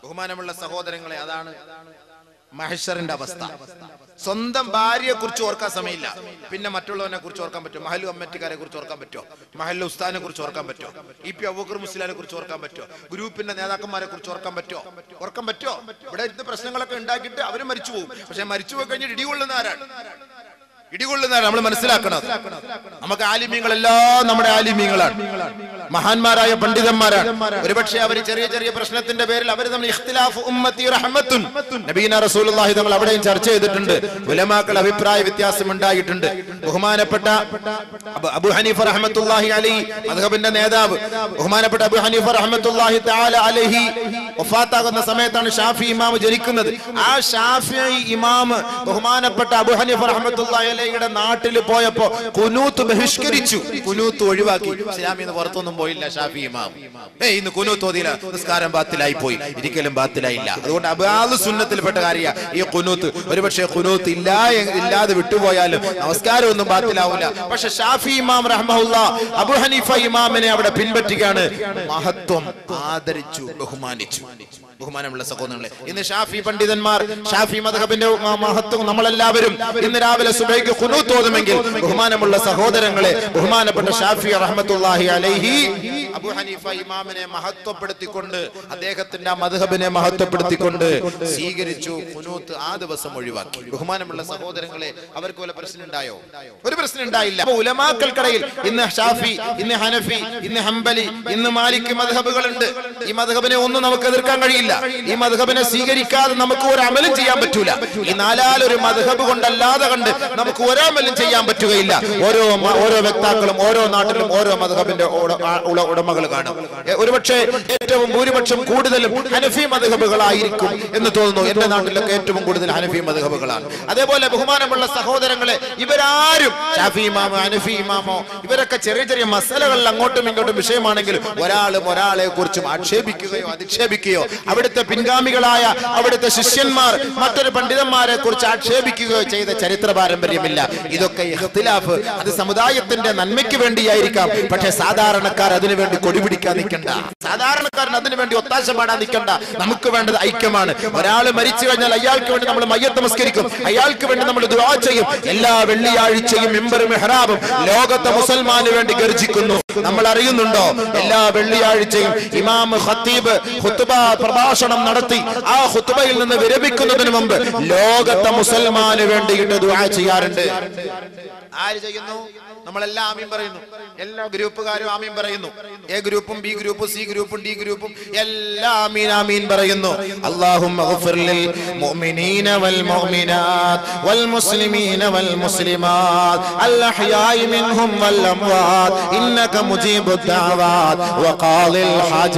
ബഹുമാനമുള്ള സഹോദരങ്ങളെ അതാണ് മഹഷറിന്റെ അവസ്ഥ സ്വന്തം ഭാര്യയെ കുറിച്ച് ഓർക്കാൻ സമയമില്ല പിന്നെ മറ്റുള്ളവനെ കുറിച്ച് ഓർക്കാൻ പറ്റുമോ മഹല്ലു കമ്മിറ്റിക്കാരെ കുറിച്ച് ഓർക്കാൻ പറ്റുമോ മഹല്ലു ഉസ്താദിനെ കുറിച്ച് ഓർക്കാൻ പറ്റുമോ ഇ പി അബൂക്കർ മുസ്ലിനെ കുറിച്ച് ഓർക്കാൻ പറ്റുമോ ഗ്രൂപ്പിന്റെ നേതാക്കന്മാരെ കുറിച്ച് ഓർക്കാൻ പറ്റുമോ ഓർക്കാൻ പറ്റുമോ ഇവിടെ ഇരുന്ന് പ്രശ്നങ്ങളൊക്കെ ഉണ്ടാക്കിയിട്ട് അവർ മരിച്ചു പോകും പക്ഷെ മരിച്ചു പോയി കഴിഞ്ഞ് ഇടികൊള്ളുന്ന ആരാണ് ഇടികൊള്ളുന്നതാണ് നമ്മൾ മനസ്സിലാക്കണം നമുക്ക് ആലിമ്യങ്ങളെല്ലാം നമ്മുടെ ആലിമ്യങ്ങളാണ് മഹാന്മാരായ പണ്ഡിതന്മാരാണ് ഒരുപക്ഷെ അവർ ചെറിയ ചെറിയ പ്രശ്നത്തിന്റെ പേരിൽ അവർ നമ്മൾ ഇഖ്തിലാഫ് ഉമ്മത്തി റഹ്മത്തുൻ നബീന റസൂലുള്ളാഹി തങ്ങൾ അവിടെയും ചർച്ച ചെയ്തിട്ടുണ്ട് ഉലമാക്കൾ അഭിപ്രായ വ്യത്യാസം ഉണ്ടായിട്ടുണ്ട് ബഹുമാനപ്പെട്ട അബു- അബു ഹനീഫ റഹ്മത്തുള്ളാഹി അലൈഹി മദ്ഹബിന്റെ നേതാവ് ബഹുമാനപ്പെട്ട അബു ഹനീഫ റഹ്മത്തുള്ളാഹി തആല അലൈഹി വഫാത്താകുന്ന സമയത്താണ് ഷാഫി ഇമാം ജനിക്കുന്നത് ആ ഷാഫി ഇമാം ബഹുമാനപ്പെട്ട അബു ഹനീഫ റഹ്മത്തുള്ളാഹി അലൈഹിയുടെ നാട്ടിൽ പോയപ്പോ കുനൂത്ത് ബഹിഷ്കരിച്ചു കുനൂത്ത് ഒഴിവാക്കി ഇസ്ലാമിൽ നിന്ന് പുറത്തൊന്നും പോയില്ല ഷാഫി ഇമാം ഏയ് ഇന്ന് കുനൂത്ത് ഓതിയില്ല നിസ്കാരം ബാത്തിലായി പോയി ഒരിക്കലും ബാത്തിലായില്ല അതുകൊണ്ട് അബാദ് സുന്നത്തിൽപ്പെട്ട കാര്യ ഈ കുനൂത്ത് ഒരുപക്ഷെ കുനൂത്ത് ഇല്ല എ- ഇല്ലാതെ വിട്ടുപോയാലും നമസ്കാരം ഒന്നും ബാത്തിലാവില്ല പക്ഷെ ഷാഫി ഇമാം റഹ്മുല്ല അബു ഹനീഫ ഇമാമിനെ അവിടെ പിൻപറ്റുകയാണ് മഹത്വം ആദരിച്ചു ബഹുമാനിച്ചു ബഹുമാനമുള്ള സഹോദരങ്ങളെ ഇന്ന് ഷാഫി പണ്ഡിതന്മാർ ഷാഫി മധബിന്റെ മഹത്വം നമ്മളെല്ലാവരും ഇന്ന് രാവിലെ സുബൈക്ക് ഖുനൂത്ത് ഓതുമെങ്കിൽ ബഹുമാനമുള്ള സഹോദരങ്ങളെ ബഹുമാനപ്പെട്ട ഷാഫി റഹ്മത്തുള്ളാഹി അലൈഹി അബു ഹനീഫ ഇമാമിനെ മഹത്വപ്പെടുത്തിക്കൊണ്ട് അദ്ദേഹത്തിന്റെ ആ മധബിനെ മഹത്വപ്പെടുത്തിക്കൊണ്ട് സ്വീകരിച്ചു ഖുനൂത്ത് ആ ദിവസം ഒഴിവാക്കി ബഹുമാനമുള്ള സഹോദരങ്ങളെ അവർക്ക് വല്ല പ്രശ്നം ഉണ്ടായോ ഒരു പ്രശ്നം ഉണ്ടായില്ല അപ്പൊ ഉലമാക്കൾക്കിടയിൽ ഇന്ന് ഷാഫി ഇന്ന് ഹനഫി ഇന്ന് ഹംബലി ഇന്ന് മാലിക് മധബുകളുണ്ട് ഈ മധബിനെ ഒന്നും നമുക്ക് എതിർക്കാൻ കഴിയില്ല ഈ മധബിനെ സ്വീകരിക്കാതെ നമുക്ക് ഒരു അമലും ചെയ്യാൻ പറ്റൂല ഈ നാലാലൊരു മധബ് കൊണ്ടല്ലാതെ കണ്ട് നമുക്ക് ഒരമലും ചെയ്യാൻ പറ്റുകയില്ല ഓരോ മ- ഓരോ വ്യക്താക്കളും ഓരോ നാട്ടിലും ഓരോ മധബിന്റെ ഉടമകൾ കാണും എ, ഒരുപക്ഷെ ഏറ്റവും ഭൂരിപക്ഷം കൂടുതലും ഹനഫി മധബുകളായിരിക്കും എന്ന് തോന്നുന്നു എന്റെ നാട്ടിലൊക്കെ ഏറ്റവും കൂടുതൽ ഹനഫി മധബുകളാണ് അതേപോലെ ബഹുമാനമുള്ള സഹോദരങ്ങളെ ഇവരാരും ഷാഫി ഇമാമോ ഹനഫി ഇമാമോ ഇവരൊക്കെ ചെറിയ ചെറിയ മസലകളിൽ അങ്ങോട്ടും ഇങ്ങോട്ടും വിഷയമാണെങ്കിലും ഒരാളും ഒരാളെ കുറിച്ചും ആക്ഷേപിക്കുകയോ അധിക്ഷേപിക്കുകയോ അവിടുത്തെ പിൻഗാമികളായ അവിടുത്തെ ശിഷ്യന്മാർ മറ്റൊരു പണ്ഡിതന്മാരെ കുറിച്ച് ആക്ഷേപിക്കുകയോ ചെയ്ത ചരിത്ര പാരമ്പര്യമില്ല ഇതൊക്കെ ഇഖ്തിലാഫ് അത് സമുദായത്തിന്റെ നന്മയ്ക്ക് വേണ്ടിയായിരിക്കാം പക്ഷേ സാധാരണക്കാർ അതിനു വേണ്ടി കൊടിപിടിക്കാൻ നിൽക്കണ്ട സാധാരണക്കാരൻ അതിനു വേണ്ടി ഒത്താശ പാടാൻ നിൽക്കണ്ട നമുക്ക് വേണ്ടത് ഐക്യമാണ് ഒരാൾ മരിച്ചു കഴിഞ്ഞാൽ അയാൾക്ക് വേണ്ടി നമ്മൾ മയ്യത്ത് നമസ്കരിക്കും അയാൾക്ക് വേണ്ടി നമ്മൾ ദുആ ചെയ്യും എല്ലാ വെള്ളിയാഴ്ചയും മെമ്പറും മെഹ്റാബും ലോകത്തെ മുസൽമാന് വേണ്ടി ഗർജിക്കുന്നു നമ്മൾ അറിയുന്നുണ്ടോ എല്ലാ വെള്ളിയാഴ്ചയും ഇമാം ഖത്തീബ് ഖുത്ബ പ്രഭാഷണം നടത്തി ആ ഖുത്ബയിൽ നിന്ന് വിരമിക്കുന്നതിന് മുമ്പ് ലോകത്തെ മുസൽമാന് വേണ്ടിയിട്ട് ദുആ ചെയ്യാറുണ്ട് ആര് ചെയ്യുന്നു നമ്മളെല്ലാം ആമീൻ പറയുന്നു എല്ലാ ഗ്രൂപ്പുകാരും ആമീൻ പറയുന്നു എ ഗ്രൂപ്പും ബി ഗ്രൂപ്പും സി ഗ്രൂപ്പും ഡി ഗ്രൂപ്പും എല്ലാം ആമീൻ ആമീൻ പറയുന്നു അല്ലാഹുമ്മ ഗഫിർ ലിൽ മുഅ്മിനീന വൽ മുഅ്മിനാത്ത് വൽ മുസ്ലിമീന വൽ മുസ്ലിമാത്ത് അൽ അഹ്യായി മിൻഹും വൽ അംവാത്ത് ഇന്നക മുജീബുദ് ദഅവാത്ത് വഖാദിൽ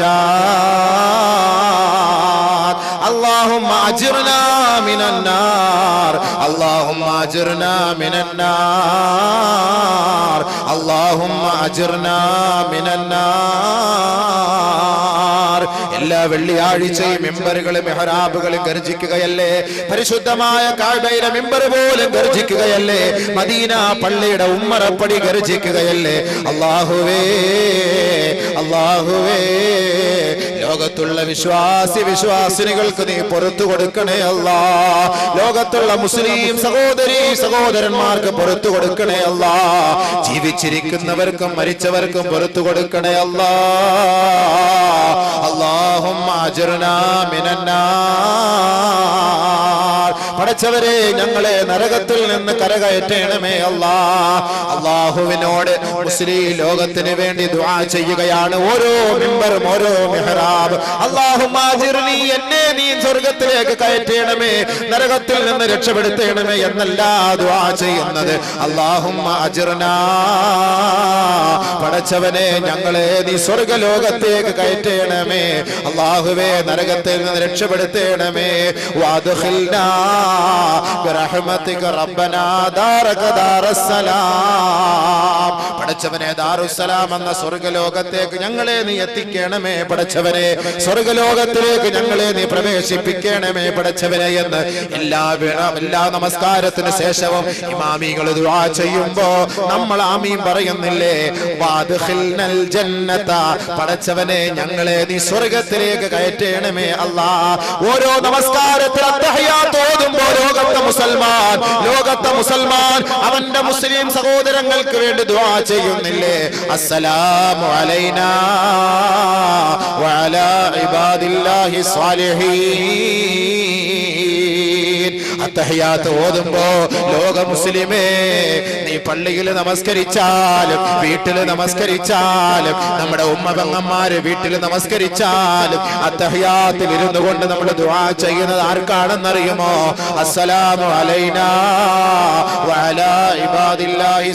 ഹാജാത്ത് اللهم اجرنا من النار اللهم اجرنا من النار اللهم اجرنا من النار എല്ലാ വെള്ളിയാഴ്ചയും മെമ്പറുകളും മെഹറാബുകളും ഗർജിക്കുകയല്ലേ പരിശുദ്ധമായ കാഴ്ബയിലെ മെമ്പർ പോലും ഗർജിക്കുകയല്ലേ മദീന പള്ളിയുടെ ഉമ്മറപ്പടി ഗർജിക്കുകയല്ലേ അള്ളാഹുവേ അള്ളാഹുവേ ലോകത്തുള്ള വിശ്വാസി വിശ്വാസിനികൾക്ക് നീ പുറത്തു കൊടുക്കണേ അല്ലാ ലോകത്തുള്ള മുസ്ലിം സഹോദരി സഹോദരന്മാർക്ക് പുറത്തു കൊടുക്കണേ അല്ലാ ജീവിച്ചിരിക്കുന്നവർക്കും മരിച്ചവർക്കും പുറത്തു കൊടുക്കണേ അല്ലാ അല്ലാഹും പടച്ചവരെ ഞങ്ങളെ നരകത്തിൽ നിന്ന് കരകയറ്റണമേ അല്ലാ അള്ളാഹുവിനോട് മുസ്ലിം ലോകത്തിന് വേണ്ടി ദുആ ചെയ്യുകയാണ് ഓരോ മെമ്പറും ഓരോ മെഹ്റാബ് അള്ളാഹുമാജിർനി എന്നെ നീ സ്വർഗത്തിലേക്ക് കയറ്റണമേ നരകത്തിൽ നിന്ന് രക്ഷപ്പെടുത്തണമേ എന്നല്ല ദുആ ചെയ്യുന്നത് അള്ളാഹും പടച്ചവനെ ഞങ്ങളെ നീ സ്വർഗലോകത്തേക്ക് കയറ്റണമേ അള്ളാഹുവേ നരകത്തിൽ നിന്ന് രക്ഷപ്പെടുത്തണമേ വാദുഹിൽനാ برحمتك ربنا دارك دار السلام പടച്ചവനെ ദാറുസലാം എന്ന സ്വർഗലോകത്തേക്ക് ഞങ്ങളെ നീ എത്തിക്കണമേ പടച്ചവനെ സ്വർഗലോകത്തിലേക്ക് ഞങ്ങളെ നീ പ്രവേശിപ്പിക്കണമേ പടച്ചവനെ എന്ന് എല്ലാ വേണം എല്ലാ നമസ്കാരത്തിന് ശേഷവും ഇമാമികൾ ദുആ ചെയ്യുമ്പോ നമ്മൾ ആമീൻ പറയുന്നില്ലേ വാദ്ഖിൽനൽ ജന്നത പടച്ചവനെ ഞങ്ങളെ നീ സ്വർഗത്തിലേക്ക് കയറ്റണമേ അല്ലാ ഓരോ നമസ്കാരത്തിൽ അത്തഹയ്യാത്ത് ഓതുമ്പോ ലോകത്തെ മുസൽമാൻ ലോകത്തെ മുസൽമാൻ അവന്റെ മുസ്ലിം സഹോദരങ്ങൾക്ക് വേണ്ടി ദുആ ചെയ്യുന്നില്ലേ അസ്സലാമു അലൈനാ വഅലാ ഇബാദില്ലാഹി സ്വാലിഹീൻ അത്തഹയാത്ത് ഓതുമ്പോ ലോക മുസ്ലിമേ നീ പള്ളിയിൽ നമസ്കരിച്ചാലും വീട്ടിൽ നമസ്കരിച്ചാലും നമ്മുടെ ഉമ്മ പെങ്ങന്മാര് വീട്ടിൽ നമസ്കരിച്ചാലും അത്തഹയാത്തിൽ ഇരുന്നു കൊണ്ട് നമ്മൾ ദുആ ചെയ്യുന്നത് ആർക്കാണെന്നറിയുമോ അസ്സലാമു അലൈനാ വഅലാ ഇബാദില്ലാഹി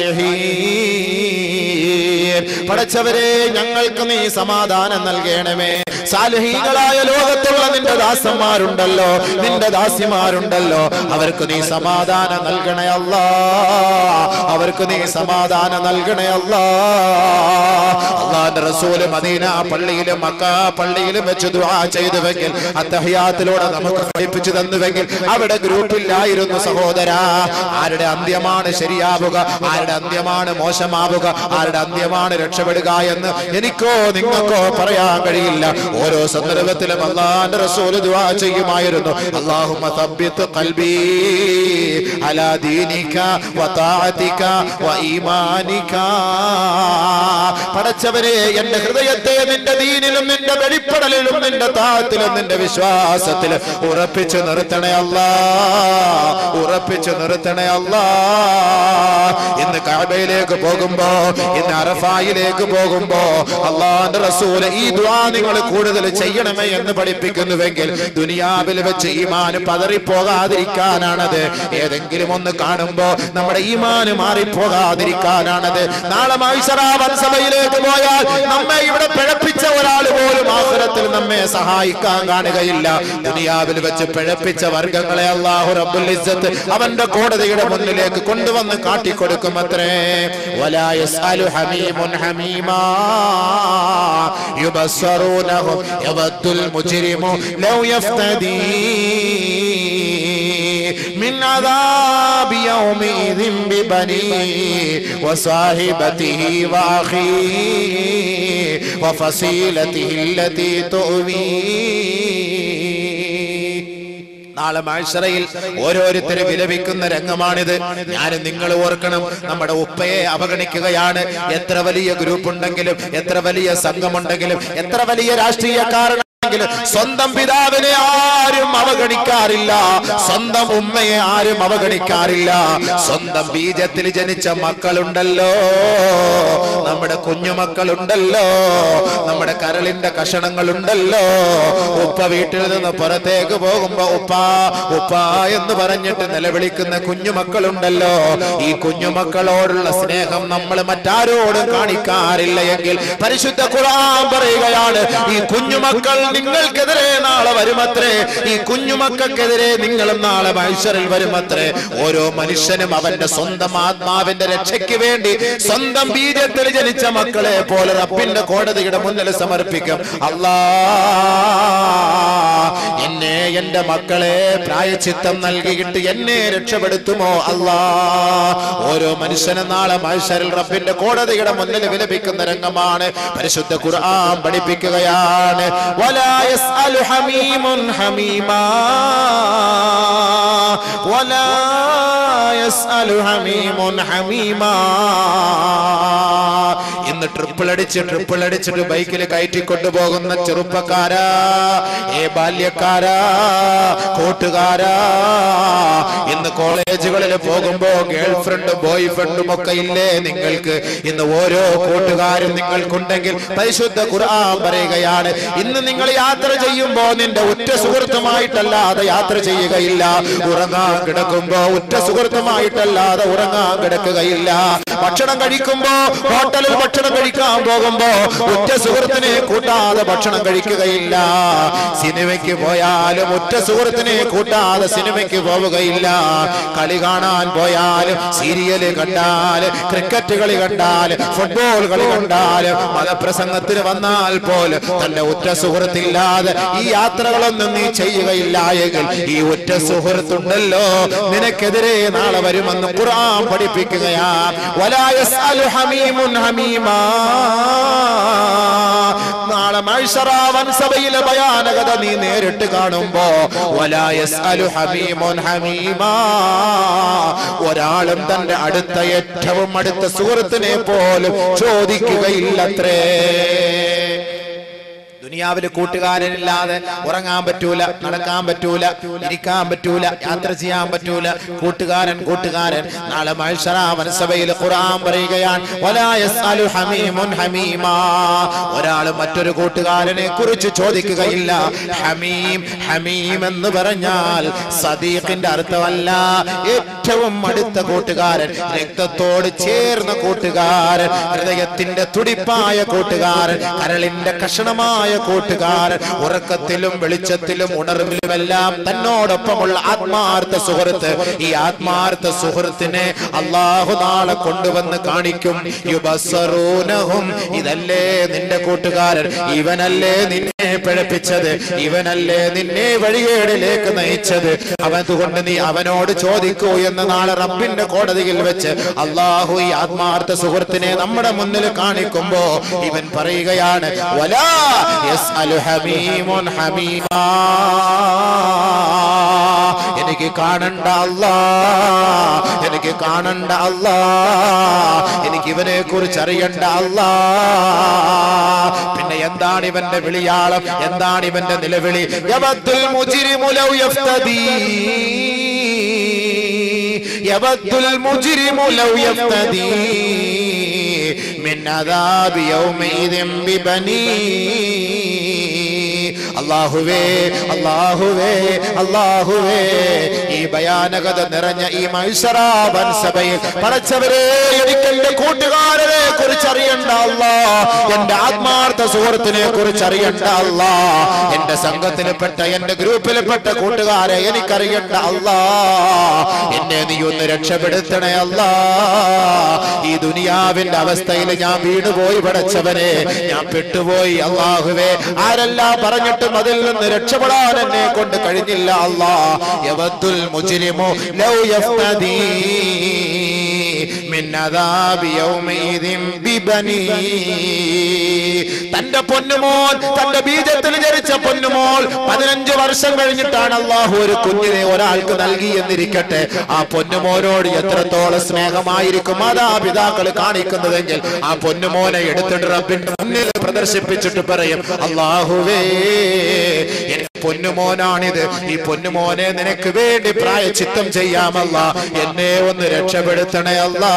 സ്വാലിഹീൻ പടച്ചവരെ ഞങ്ങൾക്ക് നീ സമാധാനം നൽകണമേ സാലഹീകളായ ലോകത്തുള്ള നിന്റെ ദാസന്മാരുണ്ടല്ലോ നിന്റെ ദാസിമാരുണ്ടല്ലോ അവർക്ക് നീ സമാധാനം നൽകണേ അല്ലാ അവർക്ക് നീ സമാധാനം നൽകണേ അല്ലാ അള്ളാന്റെ റസൂല് മദീന പള്ളിയിലും മക്ക പള്ളിയിലും വെച്ച് ദുആ ചെയ്തുവെങ്കിൽ അത്തഹയാത്തിലൂടെ നമുക്ക് പഠിപ്പിച്ചു തന്നുവെങ്കിൽ അവിടെ ഗ്രൂപ്പില്ലായിരുന്നു സഹോദര ആരുടെ അന്ത്യമാണ് ശരിയാവുക ആരുടെ അന്ത്യമാണ് മോശമാവുക ആരുടെ അന്ത്യമാണ് രക്ഷപ്പെടുക എന്ന് എനിക്കോ നിങ്ങൾക്കോ പറയാൻ കഴിയില്ല ഓരോ സന്ദർഭത്തിലും അള്ളാന്റെ റസൂല് ദുആ ചെയ്യുമായിരുന്നു അല്ലാഹുമ്മ തബ്ബിത്ത് ഖൽബി അലാ ദീനിക വ തഅതിക വ ഈമാനിക പടച്ചവനെ എന്റെ ഹൃദയത്തെ നിന്റെ ദീനിലും നിന്റെ വെളിപ്പെടലിലും നിന്റെ താഴത്തിലും നിന്റെ വിശ്വാസത്തിലും ഉറപ്പിച്ചു നിർത്തണേ അല്ലാ ഉറപ്പിച്ചു നിർത്തണേ അല്ലാ ഇന്ന് കാബയിലേക്ക് പോകുമ്പോ ഇന്ന് അറഫായിലേക്ക് പോകുമ്പോ അള്ളാന്റെ റസൂല് ഈ ദ്വാ നിങ്ങൾ കൂടുതൽ ചെയ്യണമേ എന്ന് പഠിപ്പിക്കുന്നുവെങ്കിൽ ദുനിയാവിൽ വെച്ച് ഈമാന് പതറിപ്പോകാതിരിക്കാനാണത് ഏതെങ്കിലും ഒന്ന് കാണുമ്പോ നമ്മുടെ ഈമാന് മാറിപ്പോകാതിരിക്കാനാണത് നാളെ മൈസറാവൻ സഭയിലേക്ക് പോയാൽ നമ്മെ ഇവിടെ പിഴപ്പിച്ച ഒരാൾ പോലും ആഹുരത്തിൽ നമ്മെ സഹായിക്കാൻ കാണുകയില്ല ദുനിയാവിൽ വെച്ച് പിഴപ്പിച്ച വർഗങ്ങളെ അള്ളാഹു റബ്ബുൽ ഇസ്സത്ത് അവന്റെ കോടതിയുടെ മുന്നിലേക്ക് കൊണ്ടുവന്ന് കാട്ടിക്കൊടുക്കും അത്രേ ولا يسأل حميم حميما يبصرونهم يود المجرم لو يفتدي من عذاب يومئذ ببنيه وصاحبته وأخيه وفصيلته التي تؤويه നാളെ മാഴ്സറയിൽ ഓരോരുത്തര് വിലപിക്കുന്ന രംഗമാണിത് ഞാൻ നിങ്ങൾ ഓർക്കണം നമ്മുടെ ഉപ്പയെ അവഗണിക്കുകയാണ് എത്ര വലിയ ഗ്രൂപ്പ് ഉണ്ടെങ്കിലും എത്ര വലിയ സംഘമുണ്ടെങ്കിലും എത്ര വലിയ രാഷ്ട്രീയക്കാരൻ സ്വന്തം പിതാവിനെ ആരും അവഗണിക്കാറില്ല സ്വന്തം ഉമ്മയെ ആരും അവഗണിക്കാറില്ല സ്വന്തം ബീജത്തിൽ ജനിച്ച മക്കളുണ്ടല്ലോ നമ്മുടെ കുഞ്ഞുമക്കളുണ്ടല്ലോ നമ്മുടെ കരളിന്റെ കഷണങ്ങളുണ്ടല്ലോ ഉപ്പ വീട്ടിൽ നിന്ന് പുറത്തേക്ക് പോകുമ്പോ ഉപ്പ ഉപ്പ എന്ന് പറഞ്ഞിട്ട് നിലവിളിക്കുന്ന കുഞ്ഞുമക്കളുണ്ടല്ലോ ഈ കുഞ്ഞുമക്കളോടുള്ള സ്നേഹം നമ്മൾ മറ്റാരോടും കാണിക്കാറില്ല എങ്കിൽ പരിശുദ്ധ ഖുർആൻ പറയുകയാണ് ഈ കുഞ്ഞുമക്കൾ നിങ്ങൾക്കെതിരെ നാളെ വരുമത്രേ ഈ കുഞ്ഞുമക്കൾക്കെതിരെ നിങ്ങളും നാളെ മനുഷ്യരിൽ വരുമത്രേ ഓരോ മനുഷ്യനും അവന്റെ സ്വന്തം ആത്മാവിന്റെ രക്ഷയ്ക്ക് വേണ്ടി സ്വന്തം ബീജത്തിൽ ജനിച്ച മക്കളെ പോലെ റബ്ബിന്റെ കോടതിയുടെ മുന്നിൽ സമർപ്പിക്കും അല്ലാ എന്നെ എന്റെ മക്കളെ പ്രായച്ചിത്തം നൽകിയിട്ട് എന്നെ രക്ഷപ്പെടുത്തുമോ അല്ലാ ഓരോ മനുഷ്യനും നാളെ മനുഷ്യരിൽ റബ്ബിന്റെ കോടതിയുടെ മുന്നിൽ വിലപിക്കുന്ന രംഗമാണ് പരിശുദ്ധ ഖുർആൻ പഠിപ്പിക്കുകയാണ് വലാ യസ്അലു ഹമീമുൻ ഹമീമാ വലാ യസ്അലു ഹമീമുൻ ഹമീമാ ഇന്ന് ട്രിപ്പിൾ അടിച്ച് ട്രിപ്പിൾ അടിച്ചിട്ട് ബൈക്കിൽ കയറ്റി കൊണ്ടുപോകുന്ന ചെറുപ്പക്കാരാ ഏ ബാല്യക്കാരാ കൂട്ടുകാരാ ഇന്ന് കോളേജുകളിൽ പോകുമ്പോ ഗേൾ ഫ്രണ്ടും ബോയ് ഫ്രണ്ടും ഒക്കെ ഇല്ലേ നിങ്ങൾക്ക് ഇന്ന് ഓരോ കൂട്ടുകാരും നിങ്ങൾക്കുണ്ടെങ്കിൽ പരിശുദ്ധ ഖുർആൻ പറയുകയാണ് ഇന്ന് നിങ്ങൾ യാത്ര ചെയ്യുമ്പോ നിന്റെ ഉറ്റ സുഹൃത്തുമായിട്ടല്ലാതെ യാത്ര ചെയ്യുകയില്ല ഉറങ്ങാൻ കിടക്കുമ്പോ ഉറ്റ സുഹൃത്തുമായി സുഹൃത്തുമായിട്ടല്ലാതെ ഉറങ്ങാൻ കിടക്കുകയില്ല ഭക്ഷണം കഴിക്കുമ്പോ ഹോട്ടലിൽ ഭക്ഷണം കഴിക്കാൻ പോകുമ്പോ ഉറ്റ സുഹൃത്തിനെ കൂട്ടാതെ ഭക്ഷണം കഴിക്കുകയില്ല സിനിമയ്ക്ക് പോയാലും ഉറ്റ സുഹൃത്തിനെ കൂട്ടാതെ സിനിമയ്ക്ക് പോവുകയില്ല കളി കാണാൻ പോയാലും സീരിയല് കണ്ടാല് ക്രിക്കറ്റ് കളി കണ്ടാല് ഫുട്ബോൾ കളി കണ്ടാല് മതപ്രസംഗത്തിന് വന്നാൽ പോലും തന്റെ ഉറ്റ സുഹൃത്തില്ലാതെ ഈ യാത്രകളൊന്നും നീ ചെയ്യുകയില്ല എങ്കിൽ ഈ ഉറ്റ സുഹൃത്തുണ്ടല്ലോ നിനക്കെതിരെ നാളെ വരുമെന്ന് ഖുർആൻ പഠിപ്പിക്കുകയാ വലാ യസ്അലു ഹമീമുൻ ഹമീമാ നാളെ മത്സറാവൻ സഭയിലെ ഭയാനകത നീ നേരിട്ട് കാണുമ്പോ വലാ യസ്അലു ഹമീമുൻ ഹമീമാ ഒരാളും തന്റെ അടുത്ത ഏറ്റവും അടുത്ത സുഹൃത്തിനെ പോലും ചോദിക്കുകയില്ലത്രേ ദുനിയാവില് കൂട്ടുകാരനില്ലാതെ ഉറങ്ങാൻ പറ്റൂല നടക്കാൻ പറ്റൂല ഇരിക്കാൻ പറ്റൂല യാത്ര ചെയ്യാൻ പറ്റൂല കൂട്ടുകാരൻ കൂട്ടുകാരൻ നാളെ മത്സരാവൻ സഭയിൽ ഖുർആൻ പറയുകയാണ് വലാ യസ്അലു ഹമീമുൻ ഹമീമാ ഒരാൾ മറ്റൊരു കൂട്ടുകാരനെ കുറിച്ച് ചോദിക്കുകയില്ല ഹമീം ഹമീം എന്ന് പറഞ്ഞാൽ സദീഖിന്റെ അർത്ഥമല്ല ഏറ്റവും അടുത്ത കൂട്ടുകാരൻ രക്തത്തോട് ചേർന്ന കൂട്ടുകാരൻ ഹൃദയത്തിന്റെ തുടിപ്പായ കൂട്ടുകാരൻ കരളിന്റെ കഷണമായ കൂട്ടുകാരൻ ഉറക്കത്തിലും വെളിച്ചത്തിലും ഉണർവിലുമെല്ലാം തന്നോടൊപ്പമുള്ള ആത്മാർത്ഥ സുഹൃത്ത് ഈ ആത്മാർത്ഥ സുഹൃത്തിനെ അള്ളാഹു നാളെ കൊണ്ടുവന്ന് കാണിക്കും യുബസ്സറൂനഹും ഇതല്ലേ നിന്റെ കൂട്ടുകാരൻ ഇവനല്ലേ നിന്നെ പിഴപ്പിച്ചത് ഇവനല്ലേ നിന്നെ വഴികേടിലേക്ക് നയിച്ചത് അവതുകൊണ്ട് നീ അവനോട് ചോദിക്കൂ എന്ന് നാളെ റബ്ബിന്റെ കോടതിയിൽ വെച്ച് അള്ളാഹു ഈ ആത്മാർത്ഥ സുഹൃത്തിനെ നമ്മുടെ മുന്നിൽ കാണിക്കുമ്പോ ഇവൻ പറയുകയാണ് വലാ യസ്അലു ഹമീമുൻ ഹമീമാ എനിക്ക് കാണണ്ട അല്ലാ എനിക്ക് കാണണ്ട അല്ലാ എനിക്ക് ഇവനെ കുറിച്ച് അറിയണ്ട അല്ലാ പിന്നെ എന്താണ് ഇവന്റെ വിളിയാളം എന്താണ് ഇവന്റെ നിലവിളി യവത്തുൽ മുജ്രിമു ലൗ യഫ്തദീ യവത്തുൽ മുജ്രിമു ലൗ യഫ്തദീ من عذاب يومئذ ببنيه അള്ളാഹുവേ അള്ളാഹുവേ അള്ളാഹുവേ ഈ ഭയാനകത നിറഞ്ഞ ഈ മത്സരാപൻ സഭയിൽ പടച്ചവരെ എനിക്ക് എന്റെ കൂട്ടുകാരനെ കുറിച്ച് അറിയണ്ട അല്ലാ എന്റെ ആത്മാർത്ഥ സുഹൃത്തിനെ കുറിച്ച് അറിയണ്ട അല്ലാ എന്റെ സംഘത്തിൽപ്പെട്ട എന്റെ ഗ്രൂപ്പിൽപ്പെട്ട കൂട്ടുകാരെ എനിക്കറിയണ്ട അല്ലാ എന്നെ നീ ഒന്ന് രക്ഷപ്പെടുത്തണേ അല്ലാ ഈ ദുനിയാവിന്റെ അവസ്ഥയിൽ ഞാൻ വീണുപോയി പടച്ചവനെ ഞാൻ പെട്ടുപോയി അള്ളാഹുവേ ആരെല്ലാം പറഞ്ഞിട്ടും അതിൽ നിന്ന് രക്ഷപ്പെടാൻ എന്നെ കൊണ്ട് കഴിഞ്ഞില്ല അല്ലാ യവത്തുൽ മുജ്രിമു ലൗ യഫ്തദീ മിൻ അദാബി യൗമഇദിൻ ബിബനീ തന്റെ പൊന്നുമോൻ തന്റെ ബീജത്തിൽ ജനിച്ച പൊന്നുമോൾ പതിനഞ്ച് വർഷം കഴിഞ്ഞിട്ടാണ് അള്ളാഹു ഒരു കുഞ്ഞിനെ ഒരാൾക്ക് നൽകി എന്നിരിക്കട്ടെ ആ പൊന്നുമോനോട് എത്രത്തോളം സ്നേഹമായിരിക്കും മാതാപിതാക്കൾ കാണിക്കുന്നതെങ്കിൽ ആ പൊന്നുമോനെ എടുത്തിട്ട് റബ്ബിന്റെ മുന്നിൽ പ്രദർശിപ്പിച്ചിട്ട് പറയും അള്ളാഹുവേ എന്റെ പൊന്നുമോനാണിത് ഈ പൊന്നുമോനെ നിനക്ക് വേണ്ടി പ്രായച്ചിത്തം ചെയ്യാമല്ല എന്നെ ഒന്ന് രക്ഷപ്പെടുത്തണേ അല്ലാ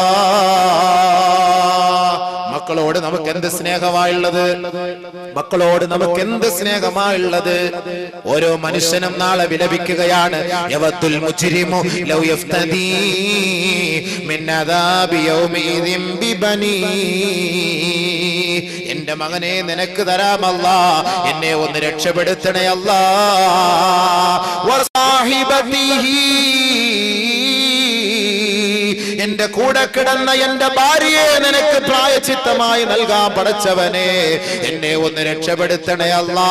മക്കളോട് നമുക്ക് എന്ത് സ്നേഹമായുള്ളത് മക്കളോട് നമുക്ക് എന്ത് സ്നേഹമായുള്ളത് ഓരോ മനുഷ്യനും നാളെ വിലപിക്കുകയാണ് യവത്തുൽ മുജ്രിമു ലൗ യഫ്തദീ മിൻ അദാബി യൗമിദിൻ ബിബനീ എന്റെ മകനെ നിനക്ക് തരാമല്ല എന്നെ ഒന്ന് രക്ഷപ്പെടുത്തണേ അല്ല എന്റെ കൂടെ കിടന്ന എന്റെ ഭാര്യയെ നിനക്ക് പ്രായച്ചിത്തമായി നൽകാൻ പടച്ചവനെ എന്നെ ഒന്ന് രക്ഷപ്പെടുത്തണേ അല്ലാ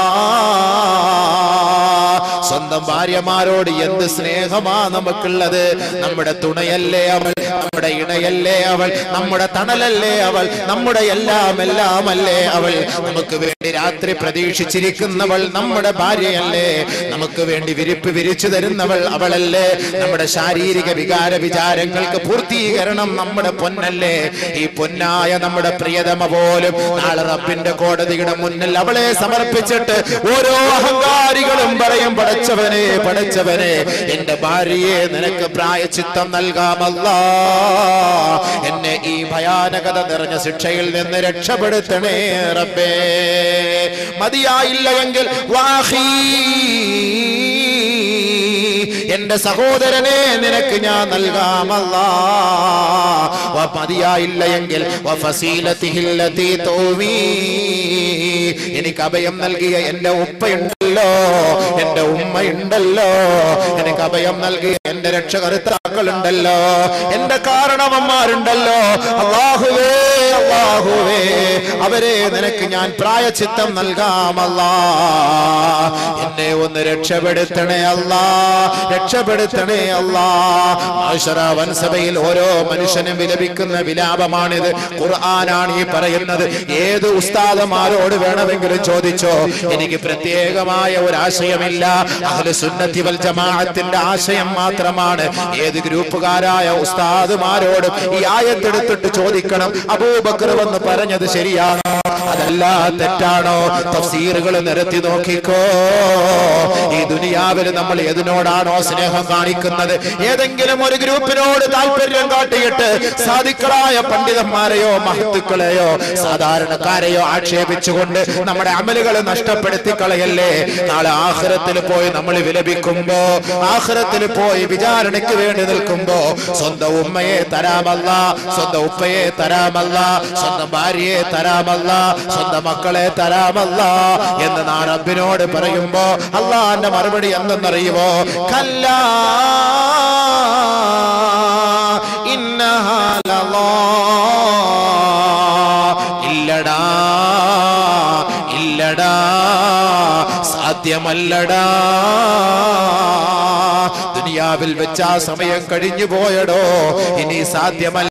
സ്വന്തം ഭാര്യമാരോട് എന്ത് സ്നേഹമാ നമുക്കുള്ളത് നമ്മുടെ തുണയല്ലേ അവൾ നമ്മുടെ ഇണയല്ലേ അവൾ നമ്മുടെ തണലല്ലേ അവൾ നമ്മുടെ എല്ലാം എല്ലാം അല്ലേ അവൾ നമുക്ക് വേണ്ടി രാത്രി പ്രതീക്ഷിച്ചിരിക്കുന്നവൾ നമ്മുടെ ഭാര്യയല്ലേ നമുക്ക് വേണ്ടി വിരിപ്പ് വിരിച്ചു തരുന്നവൾ അവളല്ലേ നമ്മുടെ ശാരീരിക വികാര വിചാരങ്ങൾക്ക് പൂർത്തീകരണം നമ്മുടെ പൊന്നല്ലേ ഈ പൊന്നായ നമ്മുടെ പ്രിയതമ പോലും നാളെ റബ്ബിന്റെ കോടതിയുടെ മുന്നിൽ അവളെ സമർപ്പിച്ചിട്ട് ഓരോ അഹങ്കാരികളും പറയും പടച്ചവനെ പടച്ചവനെ എന്റെ ഭാര്യയെ നിനക്ക് പ്രായച്ചിത്തം നൽകാമല്ല എന്നെ ഈ ഭയാനകത നിറഞ്ഞ ശിക്ഷയിൽ നിന്ന് രക്ഷപ്പെടുത്തണേ റബ്ബേ മതിയായില്ല എങ്കിൽ വാഹീ എന്റെ എന്റെ സഹോദരനെ നിനക്ക് ഞാൻ നൽകാമല്ലാ വ മതിയായില്ല എങ്കിൽ വ ഫസീലത്തിഹില്ലത്തി തോവീ എനിക്ക് അഭയം നൽകിയ എന്റെ ഉപ്പയുണ്ടല്ലോ എന്റെ ഉമ്മയുണ്ടല്ലോ എനിക്ക് അഭയം നൽകിയ എന്റെ രക്ഷകർത്താക്കളുണ്ടല്ലോ എന്റെ കാരണവന്മാരുണ്ടല്ലോ അള്ളാഹുവേ അള്ളാഹുവേ അവരെ നിനക്ക് ഞാൻ പ്രായച്ചിത്തം നൽകാമല്ലാ എന്നെ ഒന്ന് രക്ഷപ്പെടുത്തണേ അല്ലാ രക്ഷപ്പെടുത്തണേ അല്ലാ ആശറ വൻസഭയിൽ ഓരോ മനുഷ്യനും വിലപിക്കുന്ന വിലാപമാണിത് ഖുർആനാണ് ഈ പറയുന്നത് ഏത് ഉസ്താദമാരോട് വേണമെങ്കിലും ചോദിച്ചോ എനിക്ക് പ്രത്യേകമായ ഒരു ആശയമില്ല അഹ്ലു സുന്നത്തി വൽ ജമാഅത്തിന്റെ ആശയം മാത്രമാണ് ഏത് ഗ്രൂപ്പുകാരായ ഉസ്താദുമാരോടും ഈ ആയത്തെടുത്തിട്ട് ചോദിക്കണം അബൂബക്കർ വന്ന് പറഞ്ഞത് ശരിയാണോ അതല്ല തെറ്റാണോ തഫ്സീറുകൾ നിരത്തി നോക്കിക്കോ ഈ ദുനിയാവിൽ നമ്മൾ ഏതിനോടാണോ സ്നേഹം കാണിക്കുന്നത് ഏതെങ്കിലും ഒരു ഗ്രൂപ്പിനോട് താല്പര്യം കാട്ടിയിട്ട് സാധിക്കളായ പണ്ഡിതന്മാരെയോ മഹത്തുക്കളെയോ സാധാരണക്കാരെയോ ആക്ഷേപിച്ചുകൊണ്ട് നമ്മുടെ അമലുകൾ നഷ്ടപ്പെടുത്തി കളയല്ലേ നാളെ ആഹ്റത്തിൽ പോയി നമ്മൾ വിലപിക്കുമ്പോ ആഹ്റത്തിൽ പോയി വിചാരണയ്ക്ക് വേണ്ടി നിൽക്കുമ്പോ സ്വന്തം ഉമ്മയെ തരാമല്ല സ്വന്തം ഉപ്പയെ തരാമല്ല സ്വന്തം ഭാര്യയെ തരാമല്ല സ്വന്തം മക്കളെ തരാമല്ല എന്ന് നാ റബ്ബിനോട് പറയുമ്പോ അള്ളാന്റെ മറുപടി എന്തെന്നറിയുമോ കല്ല ഇന്നഹാലോ ഇല്ലടാ ഇല്ലടാ സാധ്യമല്ലടാ ദുനിയാവിൽ വെച്ച് ആ സമയം കഴിഞ്ഞു പോയടോ ഇനി സാധ്യമല്ല